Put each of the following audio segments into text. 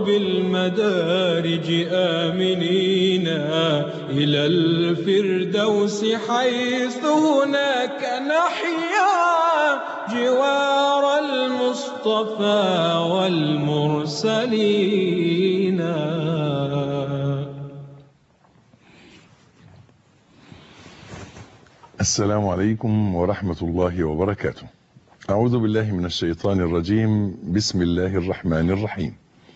بالمدارج آمنين إلى الفردوس حيث هناك نحيا جوار المصطفى والمرسلين السلام عليكم ورحمة الله وبركاته أعوذ بالله من الشيطان الرجيم بسم الله الرحمن الرحيم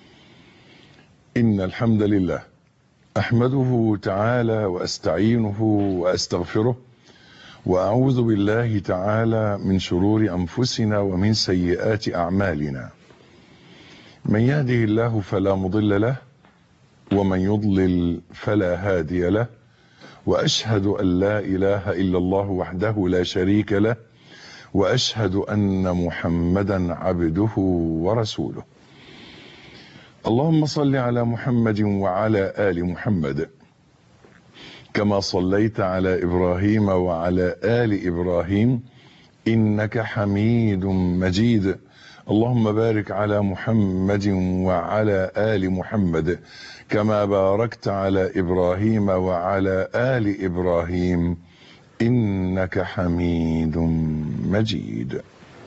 إن الحمد لله أحمده تعالى وأستعينه وأستغفره وأعوذ بالله تعالى من شرور أنفسنا ومن سيئات أعمالنا من يهده الله فلا مضل له ومن يضلل فلا هادي له واشهد ان لا اله الا الله وحده لا شريك له واشهد ان محمدا عبده ورسوله اللهم صل على محمد وعلى ال محمد كما صليت على ابراهيم وعلى ال ابراهيم انك حميد مجيد اللهم بارك على محمد وعلى ال محمد كما باركت على ابراهيم وعلى ال ابراهيم انك حميد مجيد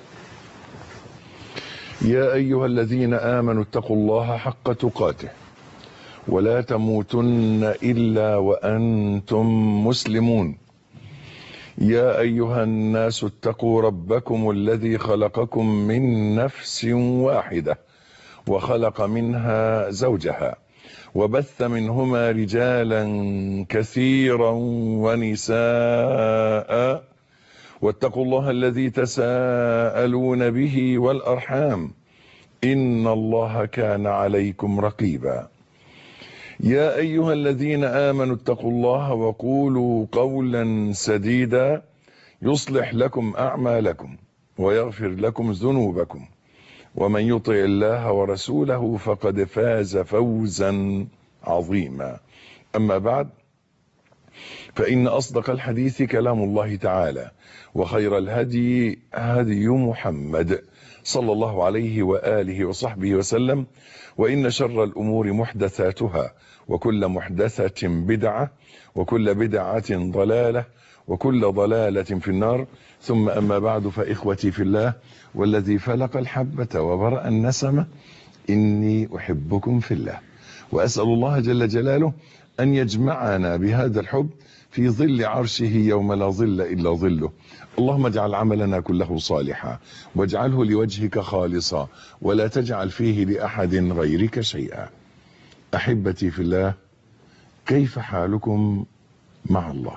يا ايها الذين امنوا اتقوا الله حق تقاته ولا تموتن الا وانتم مسلمون يا ايها الناس اتقوا ربكم الذي خلقكم من نفس واحده وخلق منها زوجها وبث منهما رجالا كثيرا ونساء واتقوا الله الذي تساءلون به والارحام ان الله كان عليكم رقيبا يا ايها الذين امنوا اتقوا الله وقولوا قولا سديدا يصلح لكم اعمالكم ويغفر لكم ذنوبكم ومن يطع الله ورسوله فقد فاز فوزا عظيما اما بعد فان اصدق الحديث كلام الله تعالى وخير الهدي هدي محمد صلى الله عليه واله وصحبه وسلم وان شر الامور محدثاتها وكل محدثه بدعه وكل بدعه ضلاله وكل ضلاله في النار ثم اما بعد فاخوتي في الله والذي فلق الحبه وبرا النسمه اني احبكم في الله واسال الله جل جلاله ان يجمعنا بهذا الحب في ظل عرشه يوم لا ظل الا ظله اللهم اجعل عملنا كله صالحا واجعله لوجهك خالصا ولا تجعل فيه لاحد غيرك شيئا احبتي في الله كيف حالكم مع الله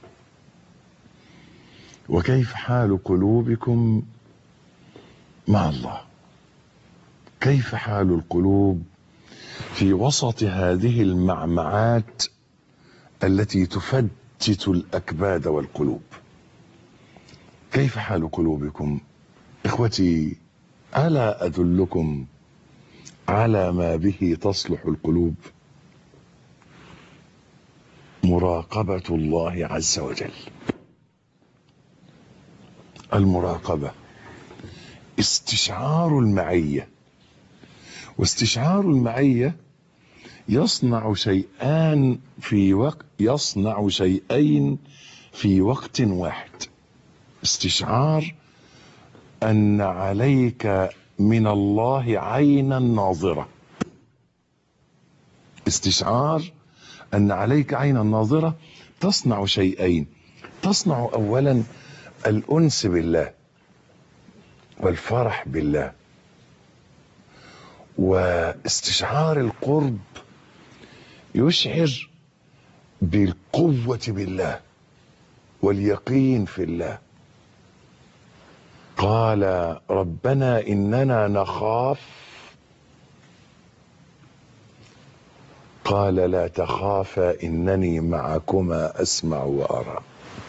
وكيف حال قلوبكم مع الله كيف حال القلوب في وسط هذه المعمعات التي تفتت الاكباد والقلوب كيف حال قلوبكم اخوتي الا ادلكم على ما به تصلح القلوب مراقبه الله عز وجل المراقبه استشعار المعيه واستشعار المعيه يصنع شيئان في وقت يصنع شيئين في وقت واحد استشعار ان عليك من الله عينا ناظره استشعار ان عليك عينا ناظره تصنع شيئين تصنع اولا الانس بالله والفرح بالله واستشعار القرب يشعر بالقوه بالله واليقين في الله قال ربنا اننا نخاف قال لا تخافا انني معكما اسمع وارى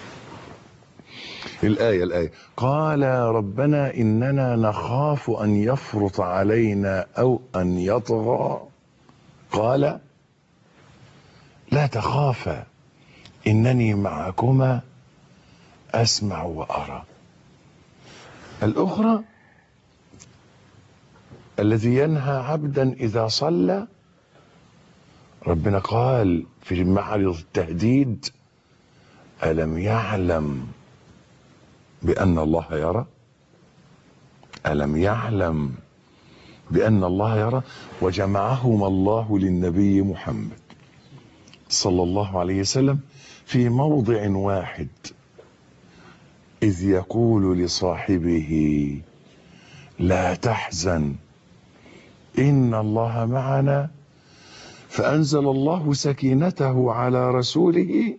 الآية الآية قال ربنا إننا نخاف أن يفرط علينا أو أن يطغى قال لا تخافا إنني معكما أسمع وأرى الأخرى الذي ينهى عبدا اذا صلى ربنا قال في معرض التهديد الم يعلم بان الله يرى الم يعلم بان الله يرى وجمعهما الله للنبي محمد صلى الله عليه وسلم في موضع واحد اذ يقول لصاحبه لا تحزن ان الله معنا فانزل الله سكينته على رسوله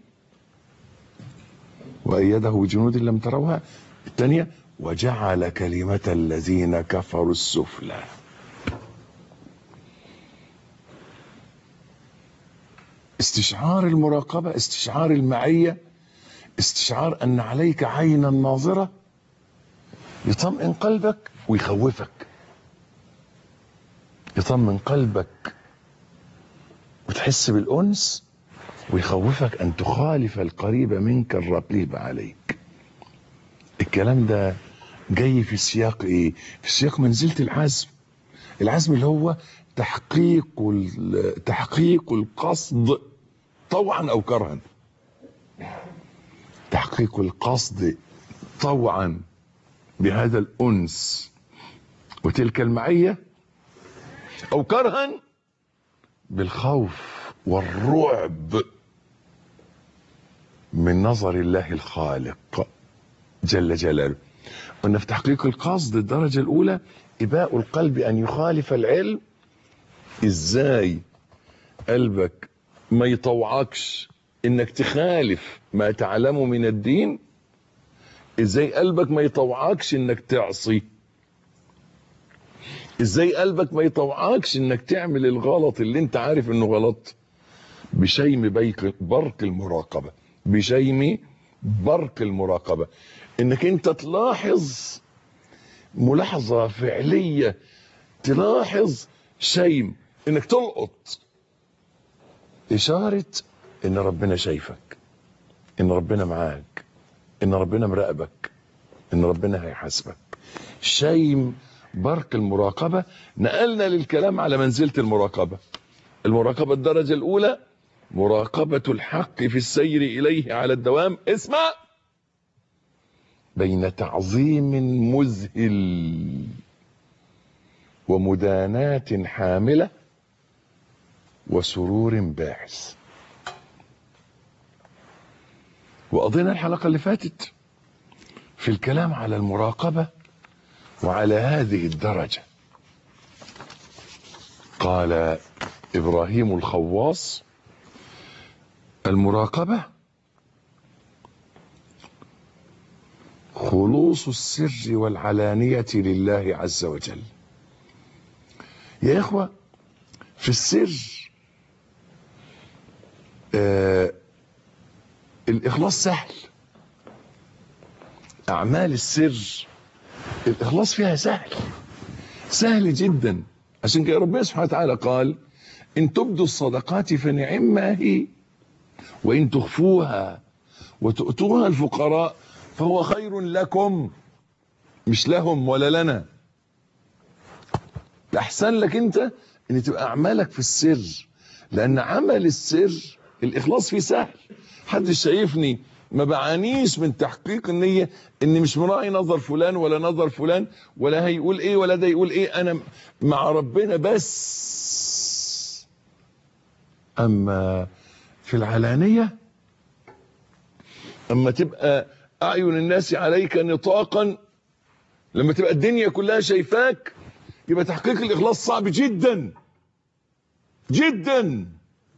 وايده بجنود لم تروها الثانيه وجعل كلمه الذين كفروا السفلى استشعار المراقبه استشعار المعيه استشعار ان عليك عينا ناظره يطمئن قلبك ويخوفك يطمن قلبك وتحس بالانس ويخوفك ان تخالف القريب منك الرقيب عليك الكلام ده جاي في سياق ايه في سياق منزله العزم العزم اللي هو تحقيق ال- تحقيق القصد طوعا او كرها تحقيق القصد طوعا بهذا الانس وتلك المعيه او كرها بالخوف والرعب من نظر الله الخالق جل جلاله قلنا في تحقيق القصد الدرجة الأولى إباء القلب أن يخالف العلم إزاي قلبك ما يطوعكش إنك تخالف ما تعلمه من الدين إزاي قلبك ما يطوعكش إنك تعصي إزاي قلبك ما يطوعكش إنك تعمل الغلط اللي أنت عارف إنه غلط بشيم بيك برق المراقبة بشيم برق المراقبة انك انت تلاحظ ملاحظة فعلية تلاحظ شيم انك تلقط اشارة ان ربنا شايفك ان ربنا معاك ان ربنا مراقبك ان ربنا هيحاسبك شيم برق المراقبة نقلنا للكلام على منزلة المراقبة المراقبة الدرجة الأولى مراقبة الحق في السير إليه على الدوام اسمع بين تعظيم مذهل ومداناة حاملة وسرور باعث وقضينا الحلقة اللي فاتت في الكلام على المراقبة وعلى هذه الدرجة قال إبراهيم الخواص المراقبة خلوص السر والعلانية لله عز وجل يا إخوة في السر آه الإخلاص سهل أعمال السر الإخلاص فيها سهل سهل جدا عشان كده ربنا سبحانه وتعالى قال إن تبدوا الصدقات فنعما هي وإن تخفوها وتؤتوها الفقراء فهو خير لكم مش لهم ولا لنا الأحسن لك أنت أن تبقى أعمالك في السر لأن عمل السر الإخلاص فيه سهل حد شايفني ما بعانيش من تحقيق النية اني مش مراعي نظر فلان ولا نظر فلان ولا هيقول ايه ولا ده يقول ايه انا مع ربنا بس اما في العلانية اما تبقى اعين الناس عليك نطاقا لما تبقى الدنيا كلها شايفاك يبقى تحقيق الاخلاص صعب جدا جدا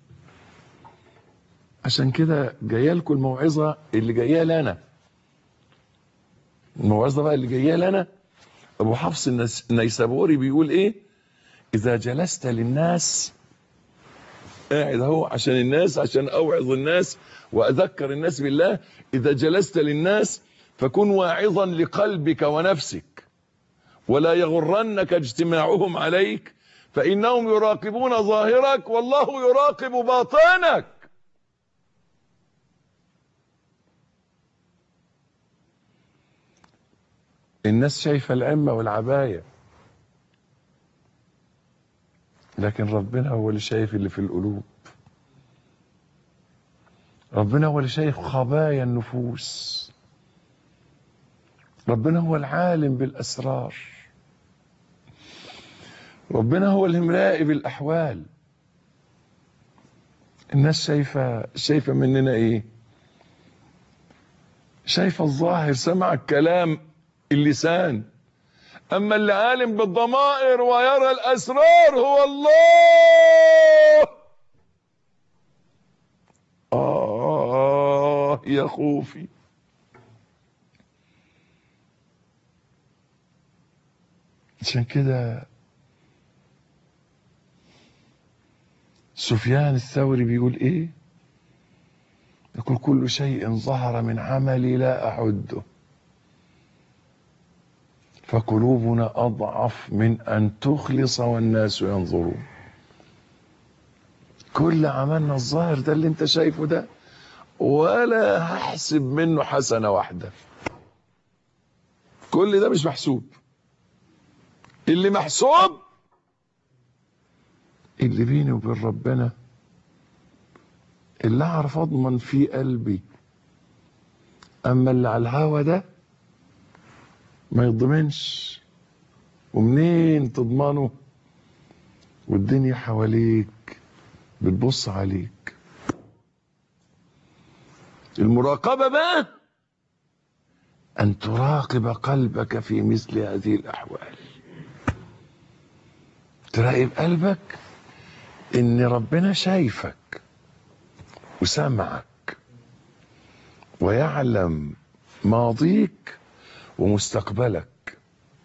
عشان كده جايه لكم الموعظه اللي جايه لنا الموعظه بقى اللي جايه لنا ابو حفص النس- النيسابوري بيقول ايه اذا جلست للناس قاعد اهو عشان الناس عشان اوعظ الناس واذكر الناس بالله اذا جلست للناس فكن واعظا لقلبك ونفسك ولا يغرنك اجتماعهم عليك فانهم يراقبون ظاهرك والله يراقب باطنك الناس شايفه العمه والعبايه لكن ربنا هو اللي شايف اللي في القلوب ربنا هو اللي شايف خبايا النفوس ربنا هو العالم بالاسرار ربنا هو اللي مراقب الاحوال الناس شايفه شايفه مننا ايه شايفه الظاهر سمع الكلام اللسان اما اللي عالم بالضمائر ويرى الاسرار هو الله آه يا خوفي عشان كده سفيان الثوري بيقول ايه يقول كل شيء ظهر من عملي لا اعده فقلوبنا اضعف من ان تخلص والناس ينظرون كل عملنا الظاهر ده اللي انت شايفه ده ولا هحسب منه حسنه واحده كل ده مش محسوب اللي محسوب اللي بيني وبين ربنا اللي اعرف اضمن فيه قلبي اما اللي على الهوا ده ما يضمنش ومنين تضمنه والدنيا حواليك بتبص عليك المراقبة بقى أن تراقب قلبك في مثل هذه الأحوال تراقب قلبك إن ربنا شايفك وسمعك ويعلم ماضيك ومستقبلك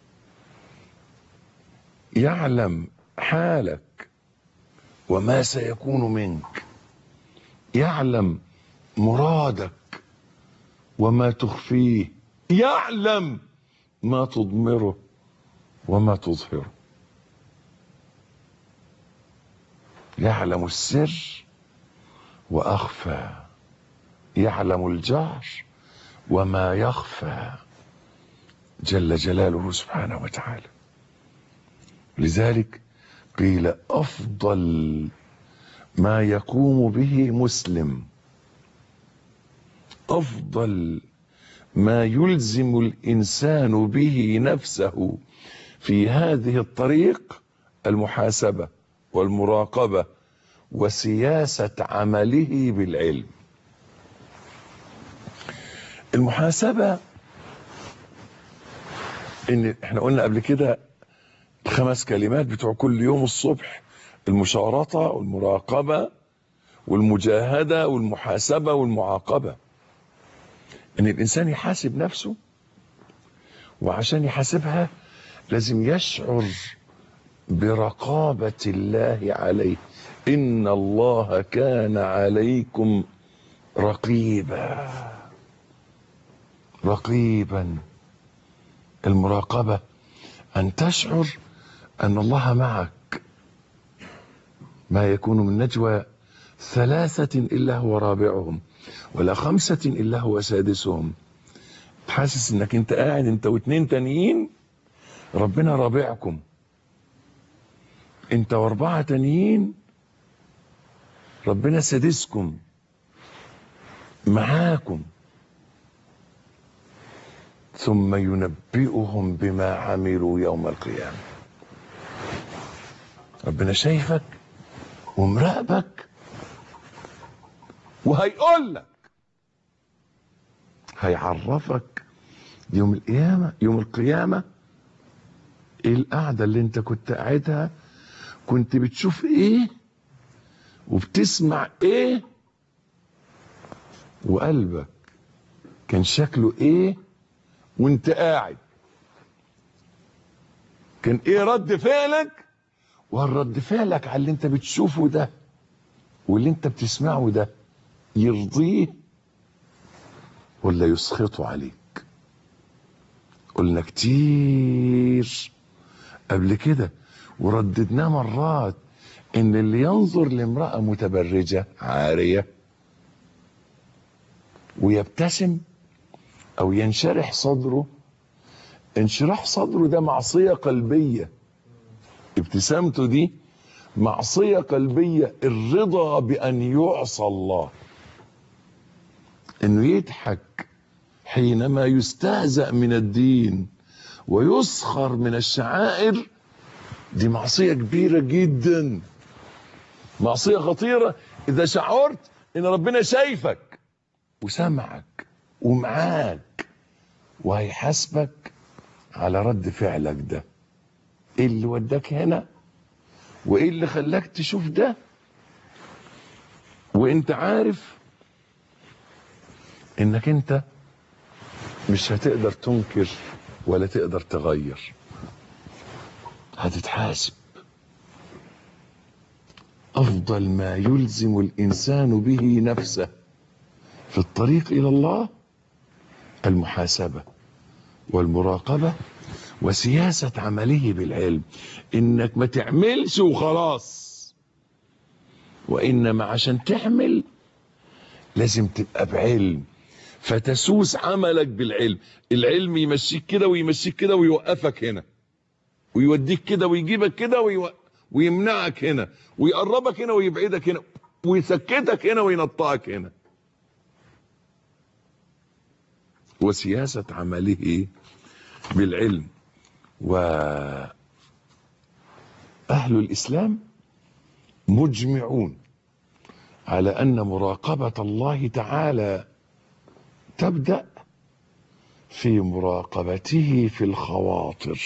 يعلم حالك وما سيكون منك يعلم مرادك وما تخفيه يعلم ما تضمره وما تظهره يعلم السر واخفى يعلم الجهر وما يخفى جل جلاله سبحانه وتعالى لذلك قيل افضل ما يقوم به مسلم افضل ما يلزم الانسان به نفسه في هذه الطريق المحاسبه والمراقبه وسياسه عمله بالعلم المحاسبه ان احنا قلنا قبل كده الخمس كلمات بتوع كل يوم الصبح المشارطه والمراقبه والمجاهده والمحاسبه والمعاقبه ان الانسان يحاسب نفسه وعشان يحاسبها لازم يشعر برقابه الله عليه ان الله كان عليكم رقيبا رقيبا المراقبه ان تشعر ان الله معك ما يكون من نجوى ثلاثه الا هو رابعهم ولا خمسة إلا هو سادسهم حاسس انك انت قاعد انت واتنين تانيين ربنا رابعكم انت واربعة تانيين ربنا سادسكم معاكم ثم ينبئهم بما عملوا يوم القيامة ربنا شايفك ومراقبك وهيقول لك هيعرفك يوم القيامة يوم القيامة ايه القعدة اللي انت كنت قاعدها كنت بتشوف ايه وبتسمع ايه وقلبك كان شكله ايه وانت قاعد كان ايه رد فعلك وهل رد فعلك على اللي انت بتشوفه ده واللي انت بتسمعه ده يرضيه ولا يسخطه عليك قلنا كتير قبل كده ورددناه مرات ان اللي ينظر لامرأة متبرجة عارية ويبتسم او ينشرح صدره انشراح صدره ده معصية قلبية ابتسامته دي معصية قلبية الرضا بأن يعصى الله انه يضحك حينما يستهزأ من الدين ويسخر من الشعائر دي معصية كبيرة جدا معصية خطيرة إذا شعرت إن ربنا شايفك وسمعك ومعاك وهيحاسبك على رد فعلك ده ايه اللي وداك هنا وايه اللي خلاك تشوف ده وانت عارف انك انت مش هتقدر تنكر ولا تقدر تغير هتتحاسب افضل ما يلزم الانسان به نفسه في الطريق الى الله المحاسبه والمراقبه وسياسه عمله بالعلم انك ما تعملش وخلاص وانما عشان تعمل لازم تبقى بعلم فتسوس عملك بالعلم العلم يمشيك كده ويمشيك كده ويوقفك هنا ويوديك كده ويجيبك كده ويو... ويمنعك هنا ويقربك هنا ويبعدك هنا ويسكتك هنا وينطعك هنا وسياسة عمله بالعلم وأهل الإسلام مجمعون على أن مراقبة الله تعالى تبدأ في مراقبته في الخواطر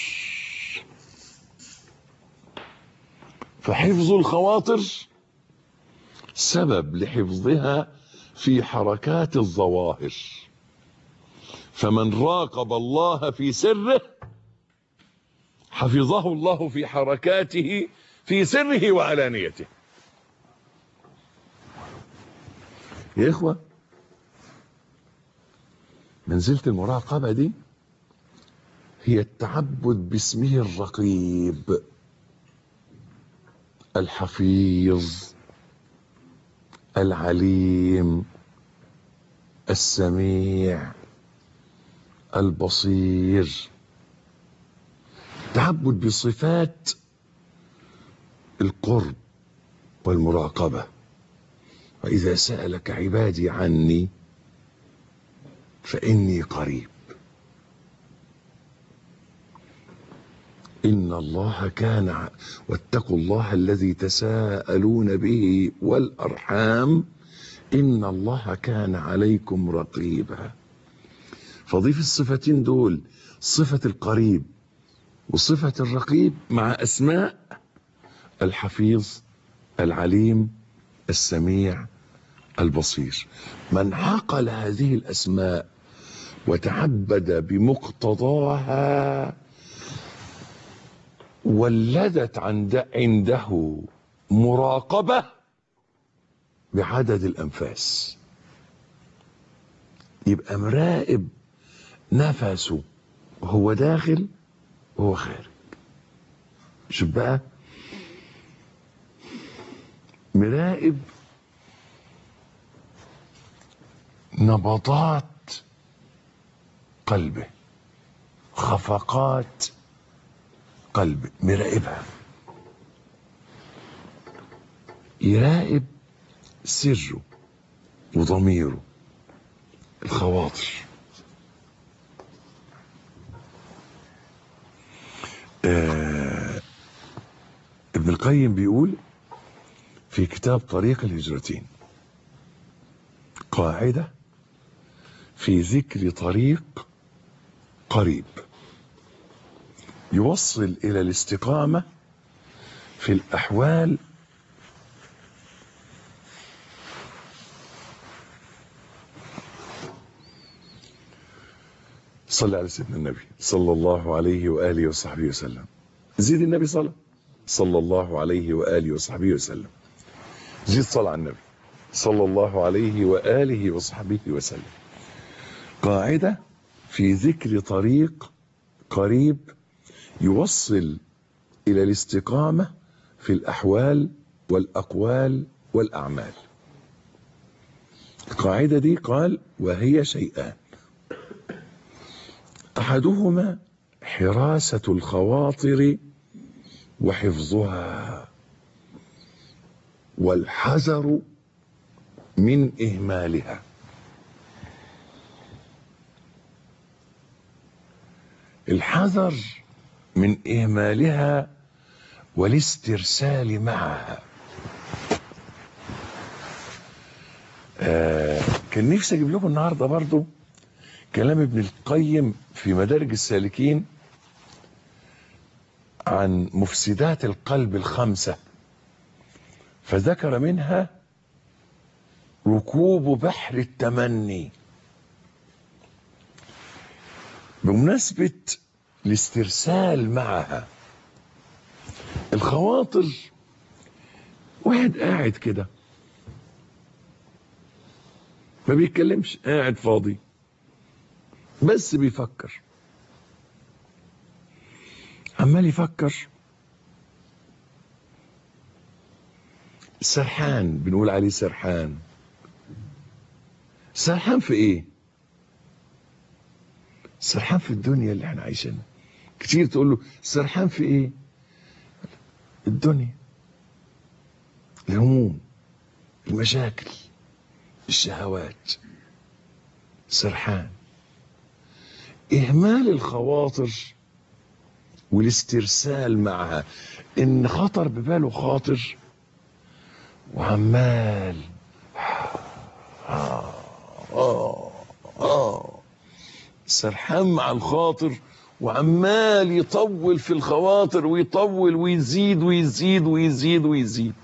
فحفظ الخواطر سبب لحفظها في حركات الظواهر فمن راقب الله في سره حفظه الله في حركاته في سره وعلانيته يا إخوة منزلة المراقبة دي هي التعبد باسمه الرقيب الحفيظ العليم السميع البصير تعبد بصفات القرب والمراقبة وإذا سألك عبادي عني فإني قريب إن الله كان ع- واتقوا الله الذي تساءلون به والأرحام إن الله كان عليكم رقيبا فضيف الصفتين دول صفة القريب وصفة الرقيب مع أسماء الحفيظ العليم السميع البصير من عقل هذه الأسماء وتعبد بمقتضاها ولدت عند عنده مراقبة بعدد الأنفاس يبقى مراقب نفسه وهو داخل وهو خارج شوف بقى مراقب نبضات قلبه خفقات قلبه مراقبها يراقب سره وضميره الخواطر آه ابن القيم بيقول في كتاب طريق الهجرتين قاعدة في ذكر طريق قريب يوصل إلى الاستقامة في الأحوال صلى على سيدنا النبي صلى الله عليه وآله وصحبه وسلم زيد النبي صلى صلى الله عليه وآله وصحبه وسلم زيد صلى على النبي صلى الله عليه وآله وصحبه وسلم قاعدة في ذكر طريق قريب يوصل إلى الاستقامة في الأحوال والأقوال والأعمال القاعدة دي قال وهي شيئان أحدهما حراسة الخواطر وحفظها والحذر من إهمالها الحذر من إهمالها والاسترسال معها آه كان نفسي أجيب لكم النهاردة برضو كلام ابن القيم في مدارج السالكين عن مفسدات القلب الخمسة فذكر منها ركوب بحر التمني بمناسبة الاسترسال معها الخواطر واحد قاعد كده ما بيتكلمش قاعد فاضي بس بيفكر عمال يفكر سرحان بنقول عليه سرحان سرحان في ايه سرحان في الدنيا اللي احنا عايشينها كتير تقول له سرحان في ايه الدنيا الهموم المشاكل الشهوات سرحان اهمال الخواطر والاسترسال معها ان خطر بباله خاطر وعمال آه آه آه سرحان مع الخاطر وعمال يطول في الخواطر ويطول ويزيد ويزيد ويزيد ويزيد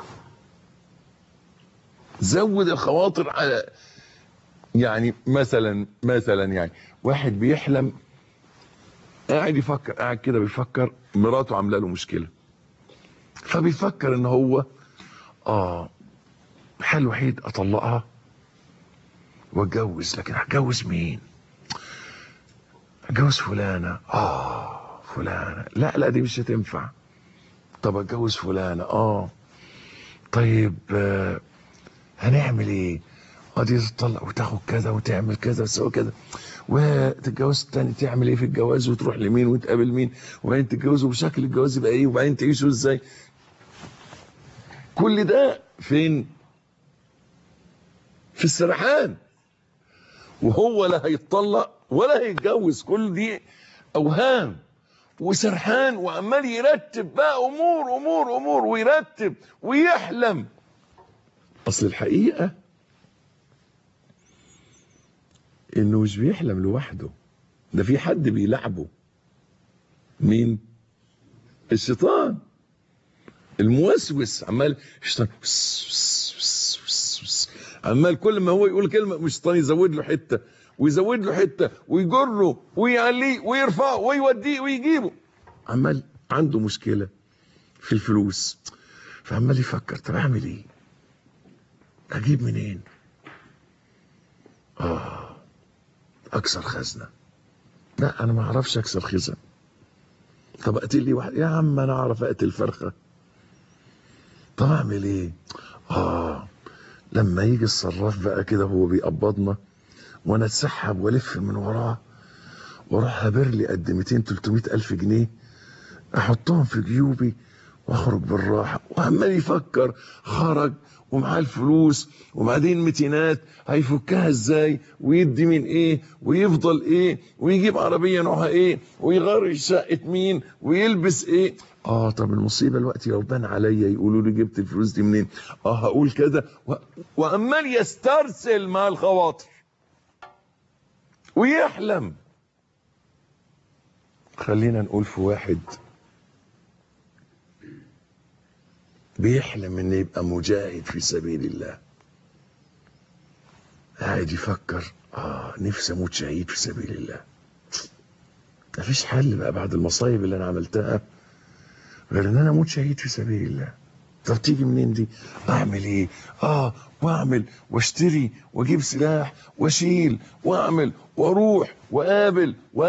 زود الخواطر على يعني مثلا مثلا يعني واحد بيحلم قاعد يفكر قاعد كده بيفكر مراته عامله له مشكله فبيفكر ان هو اه الحل الوحيد اطلقها واتجوز لكن هتجوز مين اتجوز فلانه اه فلانه لا لا دي مش هتنفع طب اتجوز فلانه اه طيب آه هنعمل ايه اه دي تطلق وتاخد كذا وتعمل كذا وتسوي كذا وتتجوز تاني تعمل ايه في الجواز وتروح لمين وتقابل مين وبعدين تتجوزوا وشكل الجواز يبقى ايه وبعدين تعيشوا ازاي كل ده فين في السرحان وهو لا هيتطلق ولا هيتجوز كل دي اوهام وسرحان وعمال يرتب بقى امور امور امور ويرتب ويحلم اصل الحقيقه انه مش بيحلم لوحده ده في حد بيلعبه مين الشيطان الموسوس عمال الشيطان وس وس وس وس وس عمال كل ما هو يقول كلمه الشيطان يزود له حته ويزود له حته ويجره ويعليه ويرفعه ويوديه ويجيبه عمال عنده مشكله في الفلوس فعمال يفكر طب اعمل ايه اجيب منين اه اكسر خزنه لا انا ما اعرفش اكسر خزن طب اقتل لي واحد يا عم انا اعرف اقتل فرخه طب اعمل ايه اه لما يجي الصراف بقى كده هو بيقبضنا وانا اتسحب والف من وراه واروح هبر لي قد 200 300 الف جنيه احطهم في جيوبي واخرج بالراحه وعمال يفكر خرج ومعاه الفلوس وبعدين متينات هيفكها ازاي ويدي من ايه ويفضل ايه ويجيب عربيه نوعها ايه ويغير شقه مين ويلبس ايه اه طب المصيبه الوقت لو بان عليا يقولوا لي جبت الفلوس دي منين اه هقول كده و... وعمال يسترسل مع الخواطر ويحلم خلينا نقول في واحد بيحلم انه يبقى مجاهد في سبيل الله قاعد يفكر اه نفسي اموت شهيد في سبيل الله مفيش حل بقى بعد المصايب اللي انا عملتها غير ان انا اموت شهيد في سبيل الله طب تيجي منين دي اعمل ايه اه واعمل واشتري واجيب سلاح واشيل واعمل واروح واقابل و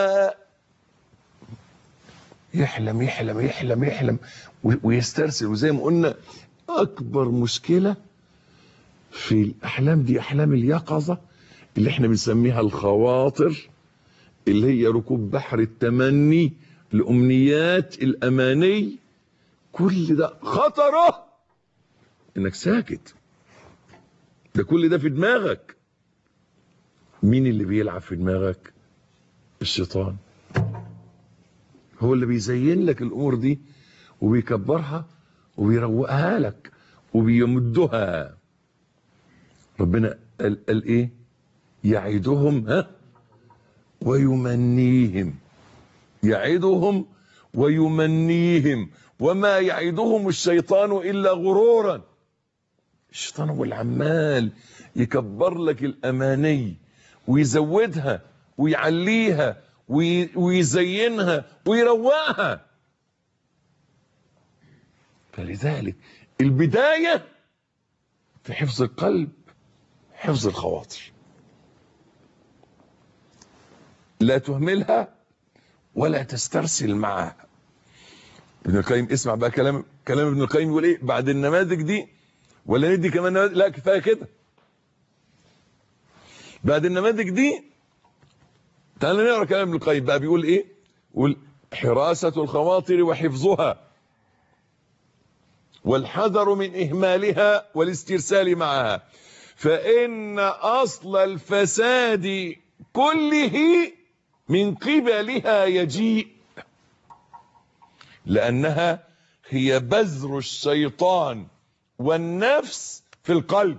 يحلم يحلم يحلم يحلم ويسترسل وزي ما قلنا اكبر مشكله في الاحلام دي احلام اليقظه اللي احنا بنسميها الخواطر اللي هي ركوب بحر التمني الامنيات الاماني كل ده خطره انك ساكت ده كل ده في دماغك مين اللي بيلعب في دماغك الشيطان هو اللي بيزين لك الامور دي وبيكبرها وبيروقها لك وبيمدها ربنا قال, قال ايه يعدهم ها ويمنيهم يعدهم ويمنيهم وما يعدهم الشيطان الا غرورا الشيطان هو العمال يكبر لك الاماني ويزودها ويعليها ويزينها ويروقها فلذلك البدايه في حفظ القلب حفظ الخواطر لا تهملها ولا تسترسل معها ابن القيم اسمع بقى كلام كلام ابن القيم يقول ايه بعد النماذج دي ولا ندي كمان نماذج لا كفايه كده بعد النماذج دي تعال نقرا كلام ابن القيم بقى بيقول ايه يقول حراسه الخواطر وحفظها والحذر من اهمالها والاسترسال معها فان اصل الفساد كله من قبلها يجيء لانها هي بذر الشيطان والنفس في القلب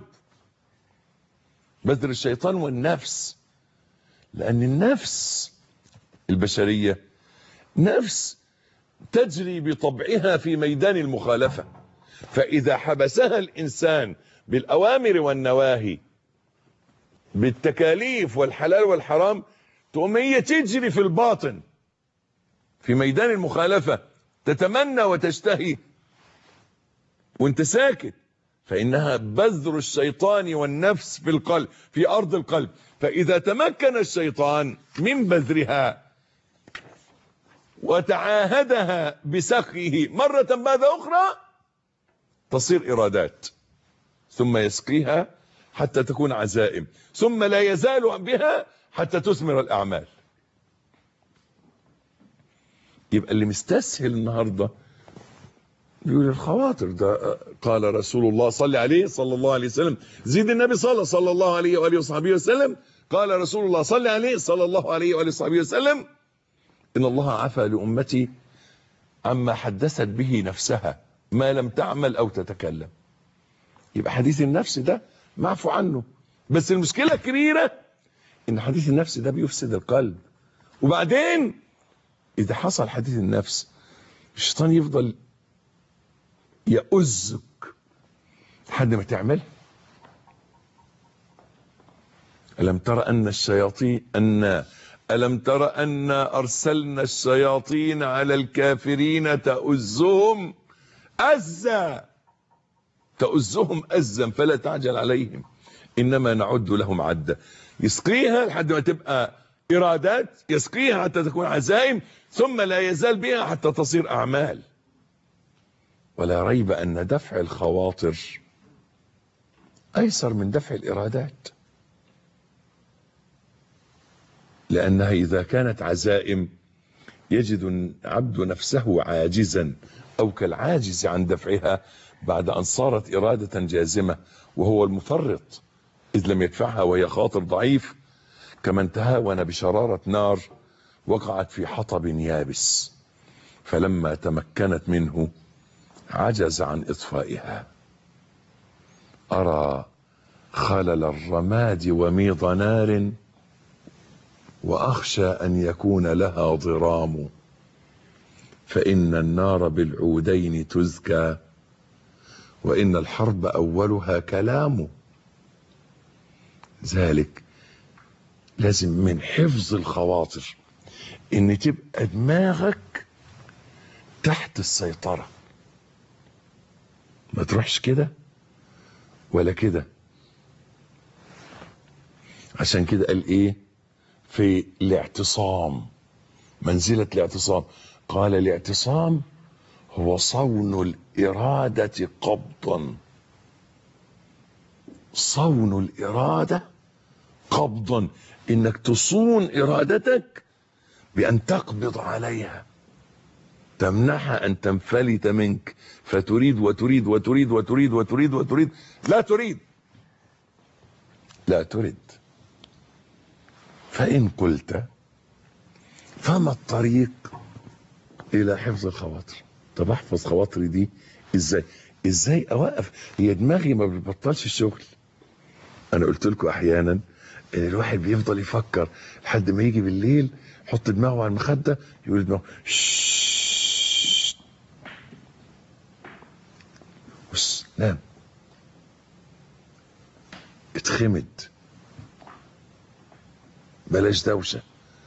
بذر الشيطان والنفس لان النفس البشريه نفس تجري بطبعها في ميدان المخالفه فاذا حبسها الانسان بالاوامر والنواهي بالتكاليف والحلال والحرام تقوم هي تجري في الباطن في ميدان المخالفه تتمنى وتشتهي وانت ساكت فانها بذر الشيطان والنفس في القلب في ارض القلب فاذا تمكن الشيطان من بذرها وتعاهدها بسقيه مرة بعد اخرى تصير ارادات ثم يسقيها حتى تكون عزائم ثم لا يزال بها حتى تثمر الاعمال يبقى اللي مستسهل النهارده يقول الخواطر ده قال رسول الله صلى عليه صلى الله عليه وسلم زيد النبي صلى صلى الله عليه واله وصحبه وسلم قال رسول الله صلى عليه صلى الله عليه واله وصحبه وسلم ان الله عفى لامتي عما حدثت به نفسها ما لم تعمل او تتكلم يبقى حديث النفس ده معفو عنه بس المشكله الكبيره ان حديث النفس ده بيفسد القلب وبعدين اذا حصل حديث النفس الشيطان يفضل يؤزك لحد ما تعمل ألم تر أن الشياطين أن ألم تر أن أرسلنا الشياطين على الكافرين تؤزهم أزا تؤزهم أزا فلا تعجل عليهم إنما نعد لهم عدا يسقيها لحد ما تبقى إرادات يسقيها حتى تكون عزائم ثم لا يزال بها حتى تصير أعمال ولا ريب أن دفع الخواطر أيسر من دفع الإرادات لأنها إذا كانت عزائم يجد العبد نفسه عاجزا أو كالعاجز عن دفعها بعد أن صارت إرادة جازمة وهو المفرط إذ لم يدفعها وهي خاطر ضعيف كمن تهاون بشرارة نار وقعت في حطب يابس فلما تمكنت منه عجز عن اطفائها ارى خلل الرماد وميض نار واخشى ان يكون لها ضرام فان النار بالعودين تزكى وان الحرب اولها كلام ذلك لازم من حفظ الخواطر ان تبقى دماغك تحت السيطره ما تروحش كده ولا كده عشان كده قال ايه في الاعتصام منزلة الاعتصام قال الاعتصام هو صون الإرادة قبضا صون الإرادة قبضا إنك تصون إرادتك بأن تقبض عليها تمنعها ان تنفلت منك فتريد وتريد وتريد وتريد وتريد وتريد لا تريد لا تريد فان قلت فما الطريق الى حفظ الخواطر طب احفظ خواطري دي ازاي ازاي اوقف هي دماغي ما بتبطلش الشغل انا قلت لكم احيانا ان الواحد بيفضل يفكر لحد ما يجي بالليل يحط دماغه على المخده يقول دماغه ششش. بص نام اتخمد بلاش دوشه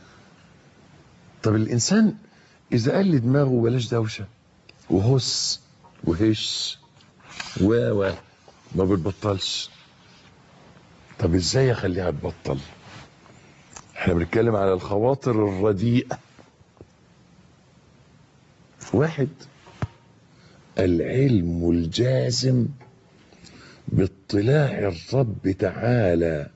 طب الانسان اذا قال لدماغه بلاش دوشه وهس وهش و و ما بتبطلش طب ازاي اخليها تبطل احنا بنتكلم على الخواطر الرديئه واحد العلم الجازم باطلاع الرب تعالى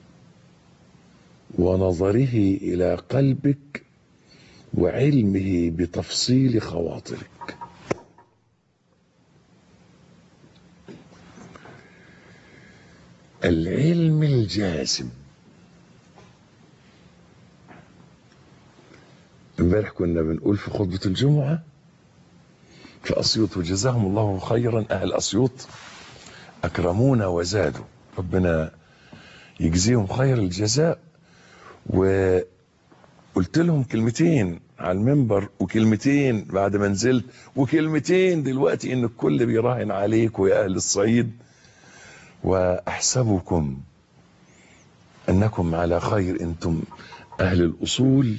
ونظره الى قلبك وعلمه بتفصيل خواطرك العلم الجازم امبارح كنا بنقول في خطبة الجمعة في أسيوط وجزاهم الله خيرا أهل أسيوط أكرمونا وزادوا ربنا يجزيهم خير الجزاء وقلت لهم كلمتين على المنبر وكلمتين بعد ما نزلت وكلمتين دلوقتي ان الكل بيراهن عليكم يا اهل الصعيد واحسبكم انكم على خير انتم اهل الاصول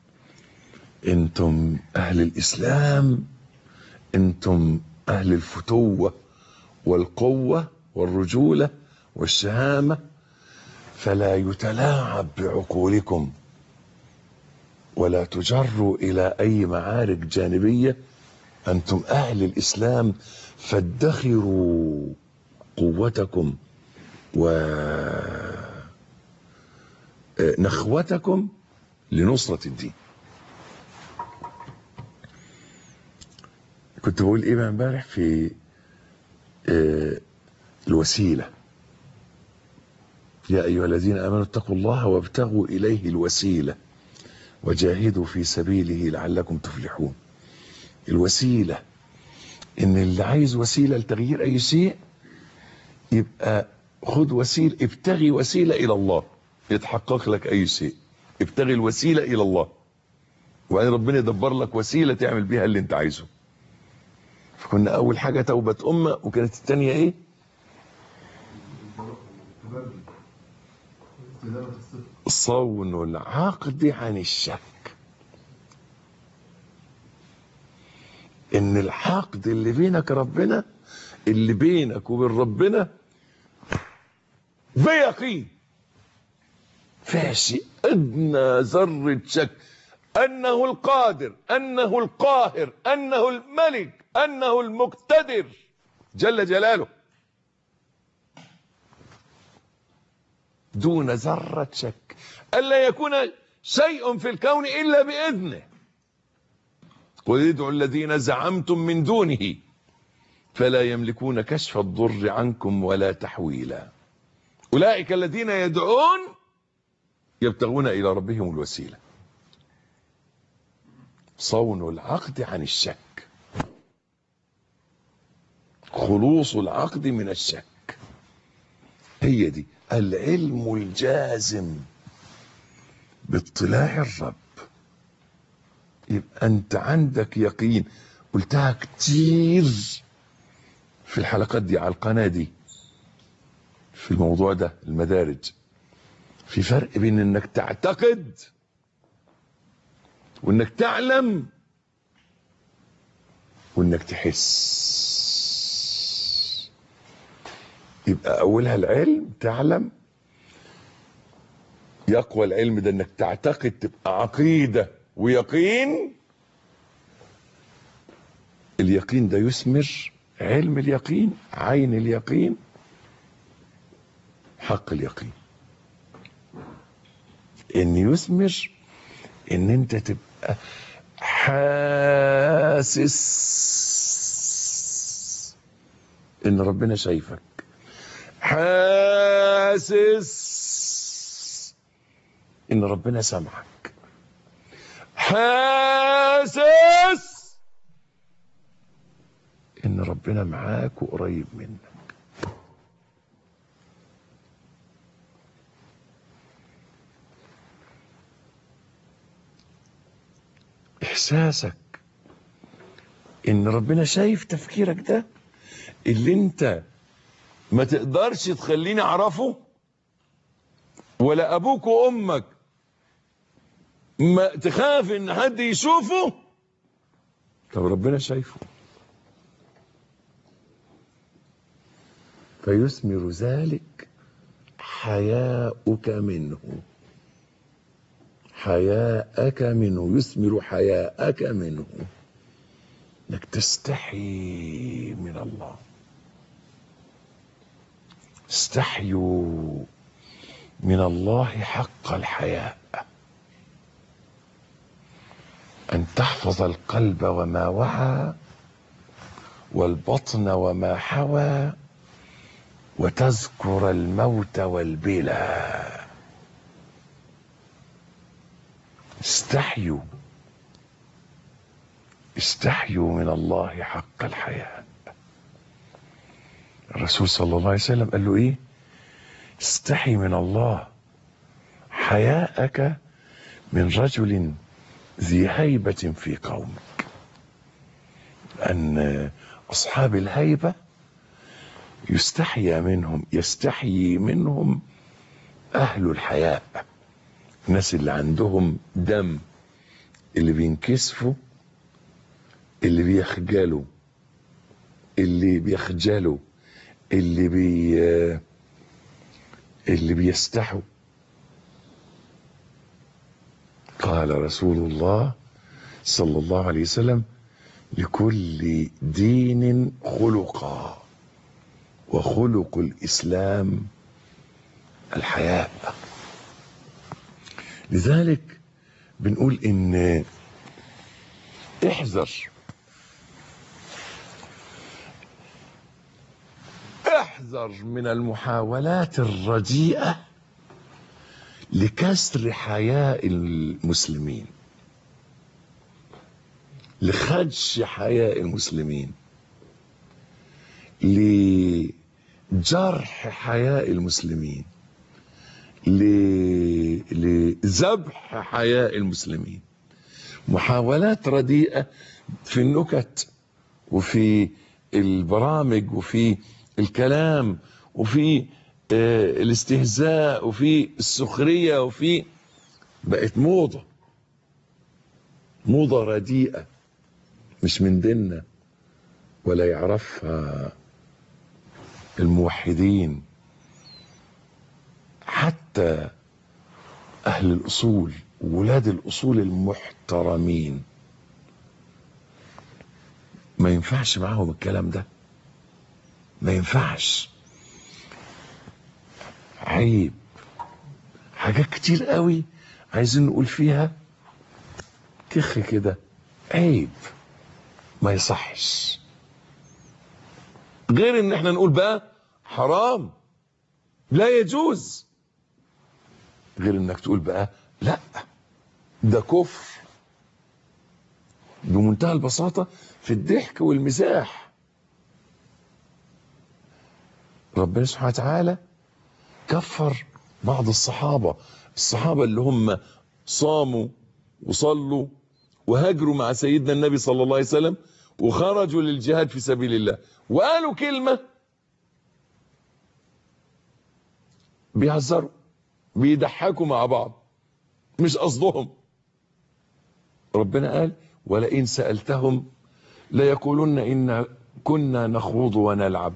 انتم اهل الاسلام انتم اهل الفتوه والقوه والرجوله والشهامه فلا يتلاعب بعقولكم ولا تجروا الى اي معارك جانبيه انتم اهل الاسلام فادخروا قوتكم ونخوتكم لنصرة الدين كنت بقول ايه بقى امبارح في آه، الوسيلة يا ايها الذين امنوا اتقوا الله وابتغوا اليه الوسيلة وجاهدوا في سبيله لعلكم تفلحون الوسيلة ان اللي عايز وسيلة لتغيير اي شيء يبقى خد وسيلة ابتغي وسيلة إلى الله يتحقق لك أي شيء ابتغي الوسيلة إلى الله وبعدين ربنا يدبر لك وسيلة تعمل بيها اللي أنت عايزه فكنا أول حاجة توبة أمة وكانت الثانية إيه؟ صون العقد عن الشك ان العقد اللي بينك ربنا اللي بينك وبين ربنا بيقين فيش ادنى ذره شك انه القادر انه القاهر انه الملك انه المقتدر جل جلاله دون ذره شك الا يكون شيء في الكون الا باذنه قل ادعوا الذين زعمتم من دونه فلا يملكون كشف الضر عنكم ولا تحويلا أولئك الذين يدعون يبتغون إلى ربهم الوسيلة صون العقد عن الشك خلوص العقد من الشك هي دي العلم الجازم باطلاع الرب يبقى انت عندك يقين قلتها كتير في الحلقات دي على القناة دي في الموضوع ده المدارج في فرق بين انك تعتقد وانك تعلم وانك تحس يبقى اولها العلم تعلم يقوى العلم ده انك تعتقد تبقى عقيدة ويقين اليقين ده يثمر علم اليقين عين اليقين حق اليقين ان يثمر ان انت تبقى حاسس ان ربنا شايفك حاسس ان ربنا سامعك حاسس ان ربنا معاك وقريب منك احساسك ان ربنا شايف تفكيرك ده اللي انت ما تقدرش تخليني اعرفه ولا ابوك وامك ما تخاف ان حد يشوفه طب ربنا شايفه فيثمر ذلك حياؤك منه حياءك منه يثمر حياءك منه انك تستحي من الله استحيوا من الله حق الحياء ان تحفظ القلب وما وعى والبطن وما حوى وتذكر الموت والبلى استحيوا استحيوا من الله حق الحياء الرسول صلى الله عليه وسلم قال له ايه استحي من الله حياءك من رجل ذي هيبة في قومك أن أصحاب الهيبة يستحيا منهم يستحيي منهم أهل الحياء الناس اللي عندهم دم اللي بينكسفوا اللي بيخجلوا اللي بيخجلوا اللي بي اللي بيستحوا قال رسول الله صلى الله عليه وسلم لكل دين خلقا وخلق الإسلام الحياء لذلك بنقول ان احذر احذر من المحاولات الرديئة لكسر حياء المسلمين لخدش حياء المسلمين لجرح حياء المسلمين لذبح حياء المسلمين محاولات رديئة في النكت وفي البرامج وفي الكلام وفي آه الاستهزاء وفي السخرية وفي بقت موضة موضة رديئة مش من ديننا ولا يعرفها الموحدين حتى أهل الأصول ولاد الأصول المحترمين ما ينفعش معاهم الكلام ده ما ينفعش عيب حاجات كتير قوي عايزين نقول فيها كخ كده عيب ما يصحش غير ان احنا نقول بقى حرام لا يجوز غير انك تقول بقى لا ده كفر بمنتهى البساطة في الضحك والمزاح ربنا سبحانه وتعالى كفر بعض الصحابة الصحابة اللي هم صاموا وصلوا وهاجروا مع سيدنا النبي صلى الله عليه وسلم وخرجوا للجهاد في سبيل الله وقالوا كلمة بيهزروا بيضحكوا مع بعض مش قصدهم ربنا قال ولئن سألتهم ليقولن إن كنا نخوض ونلعب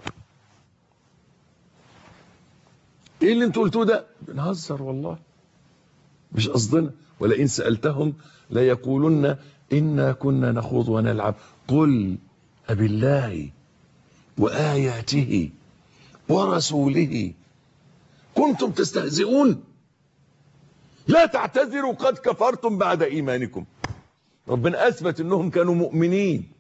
ايه اللي انتوا قلتوه ده بنهزر والله مش قصدنا ولئن سألتهم ليقولن إنا كنا نخوض ونلعب قل أبالله وآياته ورسوله كنتم تستهزئون لا تعتذروا قد كفرتم بعد إيمانكم ربنا اثبت انهم كانوا مؤمنين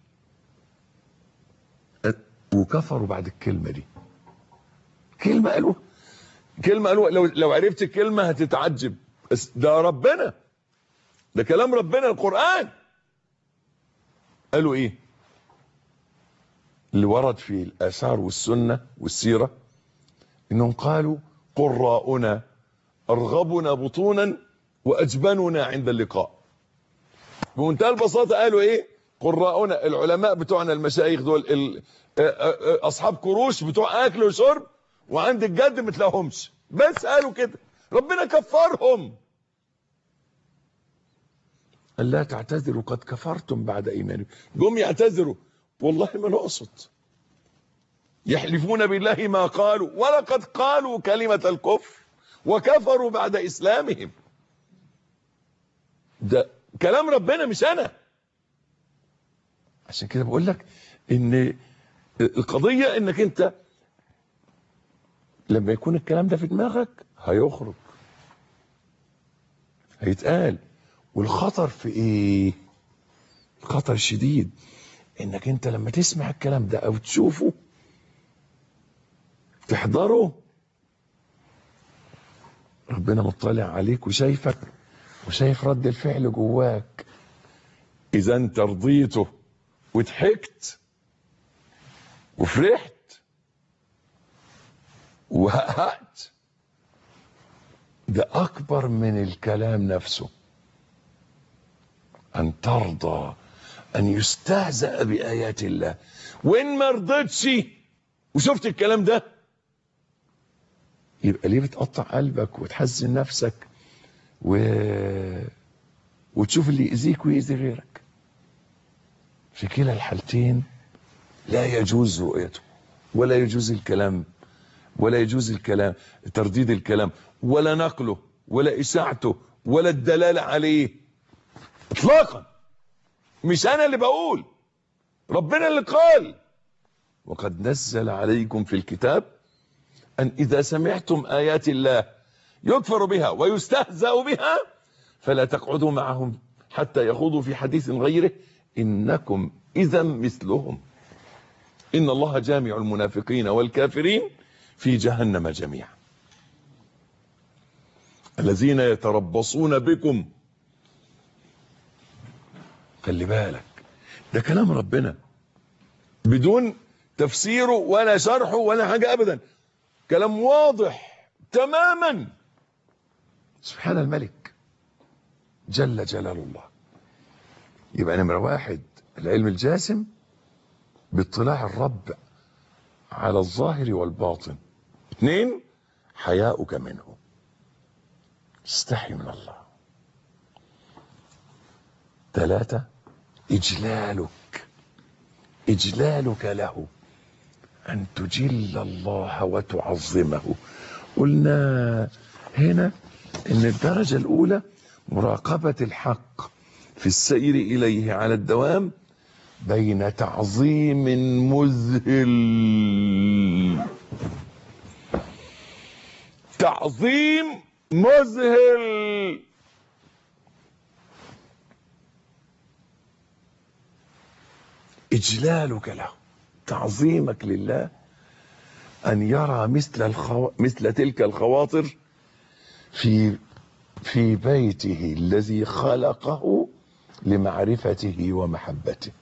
وكفروا بعد الكلمه دي كلمه قالوها كلمه قالوها لو لو عرفت الكلمه هتتعجب بس ده ربنا ده كلام ربنا القران قالوا ايه اللي ورد في الاثار والسنه والسيره انهم قالوا قراؤنا ارغبنا بطونا واجبننا عند اللقاء بمنتهى البساطه قالوا ايه قراؤنا العلماء بتوعنا المشايخ دول ال... اصحاب كروش بتوع اكل وشرب وعند الجد ما تلاقيهمش بس قالوا كده ربنا كفرهم قال لا تعتذروا قد كفرتم بعد ايمانكم جم يعتذروا والله ما نقصد يحلفون بالله ما قالوا ولقد قالوا كلمة الكفر وكفروا بعد اسلامهم ده كلام ربنا مش انا عشان كده بقول لك ان القضية انك انت لما يكون الكلام ده في دماغك هيخرج هيتقال والخطر في ايه الخطر الشديد انك انت لما تسمع الكلام ده او تشوفه تحضره ربنا مطلع عليك وشايفك وشايف رد الفعل جواك اذا انت رضيته وضحكت وفرحت وهقهقت ده اكبر من الكلام نفسه ان ترضى ان يستهزأ بايات الله وان ما رضيتش وشفت الكلام ده يبقى ليه بتقطع قلبك وتحزن نفسك و... وتشوف اللي يأذيك ويأذي غيرك في كلا الحالتين لا يجوز رؤيته ولا يجوز الكلام ولا يجوز الكلام ترديد الكلام ولا نقله ولا إشاعته ولا الدلالة عليه اطلاقا مش انا اللي بقول ربنا اللي قال وقد نزل عليكم في الكتاب ان اذا سمعتم ايات الله يكفر بها ويستهزأ بها فلا تقعدوا معهم حتى يخوضوا في حديث غيره انكم اذا مثلهم ان الله جامع المنافقين والكافرين في جهنم جميعا الذين يتربصون بكم خلي بالك ده كلام ربنا بدون تفسيره ولا شرحه ولا حاجة ابدا كلام واضح تماما سبحان الملك جل جلال الله يبقى نمرة واحد العلم الجاسم باطلاع الرب على الظاهر والباطن اثنين حياؤك منه استحي من الله ثلاثة إجلالك إجلالك له أن تجل الله وتعظمه قلنا هنا إن الدرجة الأولى مراقبة الحق في السير إليه على الدوام بين تعظيم مذهل تعظيم مذهل إجلالك له تعظيمك لله أن يرى مثل الخو... مثل تلك الخواطر في في بيته الذي خلقه لمعرفته ومحبته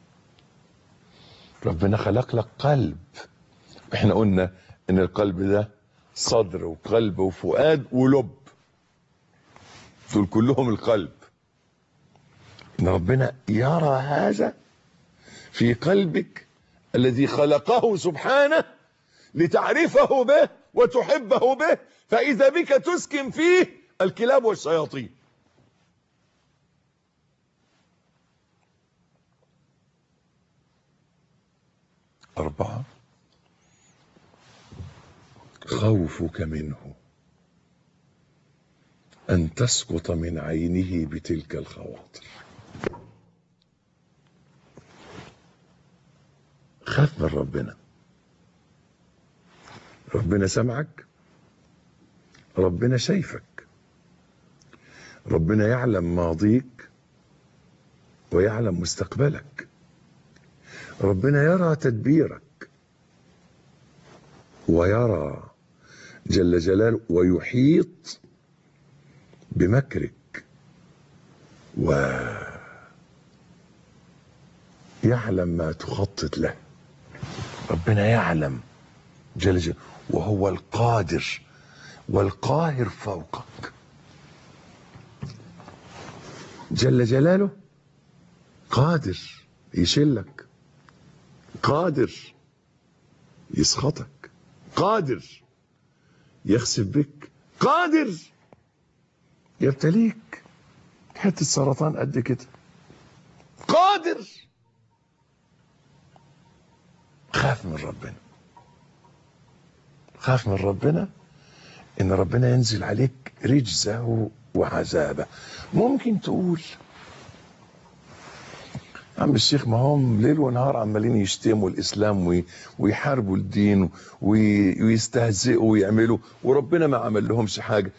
ربنا خلق لك قلب احنا قلنا ان القلب ده صدر وقلب وفؤاد ولب دول كلهم القلب ان ربنا يرى هذا في قلبك الذي خلقه سبحانه لتعرفه به وتحبه به فإذا بك تسكن فيه الكلاب والشياطين أربعة خوفك منه أن تسقط من عينه بتلك الخواطر خاف من ربنا ربنا سمعك ربنا شايفك ربنا يعلم ماضيك ويعلم مستقبلك ربنا يرى تدبيرك ويرى جل جلاله ويحيط بمكرك ويعلم ما تخطط له ربنا يعلم جل جلاله وهو القادر والقاهر فوقك جل جلاله قادر يشلك قادر يسخطك قادر يخسف بك قادر يبتليك حته سرطان قد كده قادر خاف من ربنا خاف من ربنا ان ربنا ينزل عليك رجزه وعذابه ممكن تقول عم الشيخ ما هم ليل ونهار عمالين يشتموا الاسلام وي- ويحاربوا الدين وي- ويستهزئوا ويعملوا وربنا ما عمل لهمش حاجه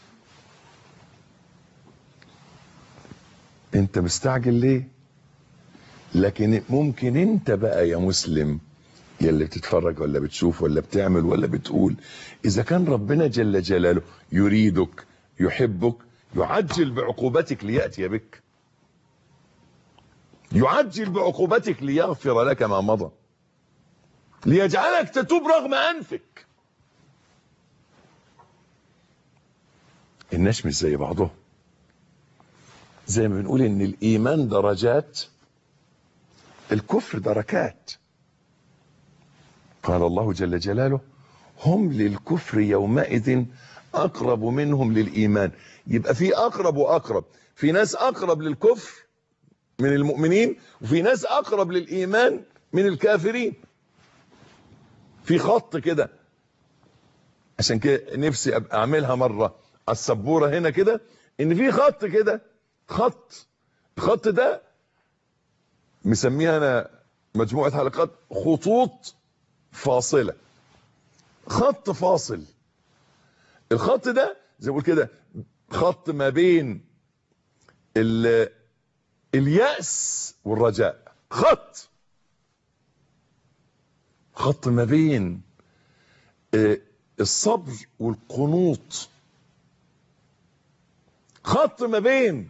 انت مستعجل ليه لكن ممكن انت بقى يا مسلم يلي بتتفرج ولا بتشوف ولا بتعمل ولا بتقول اذا كان ربنا جل جلاله يريدك يحبك يعجل بعقوبتك لياتي بك يعجل بعقوبتك ليغفر لك ما مضى ليجعلك تتوب رغم انفك الناس مش زي بعضهم زي ما بنقول ان الايمان درجات الكفر دركات قال الله جل جلاله هم للكفر يومئذ اقرب منهم للايمان يبقى في اقرب واقرب في ناس اقرب للكفر من المؤمنين وفي ناس اقرب للايمان من الكافرين في خط كده عشان كده نفسي ابقى اعملها مره على السبوره هنا كده ان في خط كده خط الخط ده مسميها انا مجموعه حلقات خطوط فاصله خط فاصل الخط ده زي ما بقول كده خط ما بين ال اليأس والرجاء خط خط ما بين آه، الصبر والقنوط خط ما بين